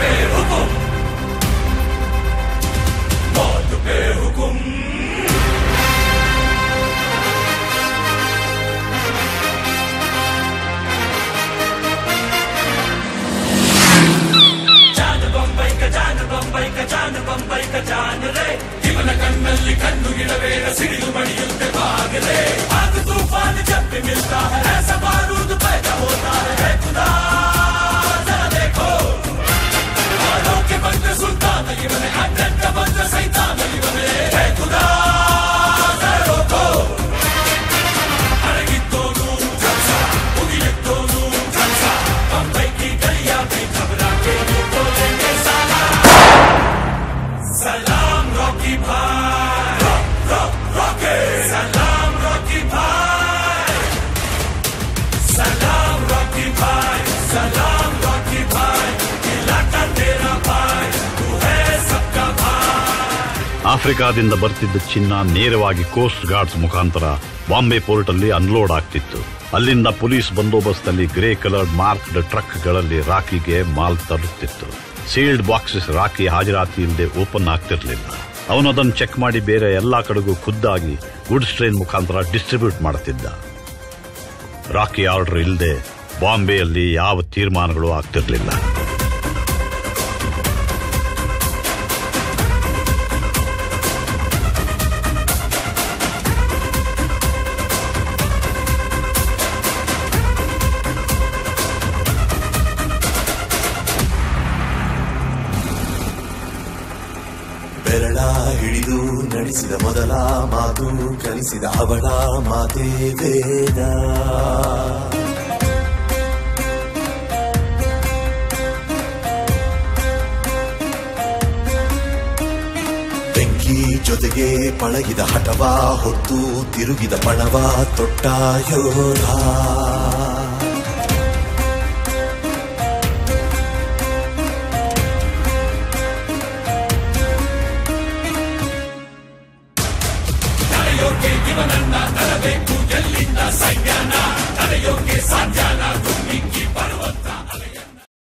ಆಫ್ರಿಕಾದಿಂದ ಬರ್ತಿದ್ದ ಚಿನ್ನ ನೇರವಾಗಿ ಕೋಸ್ಟ್ ಗಾರ್ಡ್ಸ್ ಮುಖಾಂತರ ಬಾಂಬೆ ಪೋರ್ಟ್ ಅಲ್ಲಿ ಅನ್ಲೋಡ್ ಆಗ್ತಿತ್ತು ಅಲ್ಲಿಂದ ಪೊಲೀಸ್ ಬಂದೋಬಸ್ತ್ ಗ್ರೇ ಕಲರ್ಡ್ ಮಾರ್ಕ್ಡ್ ಟ್ರಕ್ಗಳಲ್ಲಿ ರಾಕಿಗೆ ಮಾಲ್ ತರುತ್ತಿತ್ತು ಸೀಲ್ಡ್ ಬಾಕ್ಸಸ್ ರಾಕಿ ಹಾಜರಾತಿ ಇಲ್ಲದೆ ಓಪನ್ ಆಗ್ತಿರ್ಲಿಲ್ಲ ಅವನು ಅದನ್ನು ಚೆಕ್ ಮಾಡಿ ಬೇರೆ ಎಲ್ಲಾ ಕಡೆಗೂ ಖುದ್ದಾಗಿ ಗುಡ್ಸ್ ಟ್ರೈನ್ ಮುಖಾಂತರ ಡಿಸ್ಟ್ರಿಬ್ಯೂಟ್ ಮಾಡುತ್ತಿದ್ದ ರಾಕಿ ಆರ್ಡರ್ ಇಲ್ಲದೆ ಬಾಂಬೆಯಲ್ಲಿ ಯಾವ ತೀರ್ಮಾನಗಳು ಆಗ್ತಿರ್ಲಿಲ್ಲ ಬೆರಳ ಹಿಡಿದು ನಡೆಸಿದ ಮೊದಲ ಮಾತು ಕಲಿಸಿದ ಅವಳ ಮಾತೇ ವೇದ ಬೆಂಕಿ ಜೊತೆಗೆ ಪಳಗಿದ ಹಠವ ಹೊತ್ತು ತಿರುಗಿದ ಪಣವ ತೊಟ್ಟ ಯೋಧ ತಡೆಯೋಕೆ ಇವನನ್ನ ತರಬೇಕು ಎಲ್ಲಿಂದ ಸೈನ್ಯನ ತಡೆಯೋಕೆ ಸಾಧ್ಯನ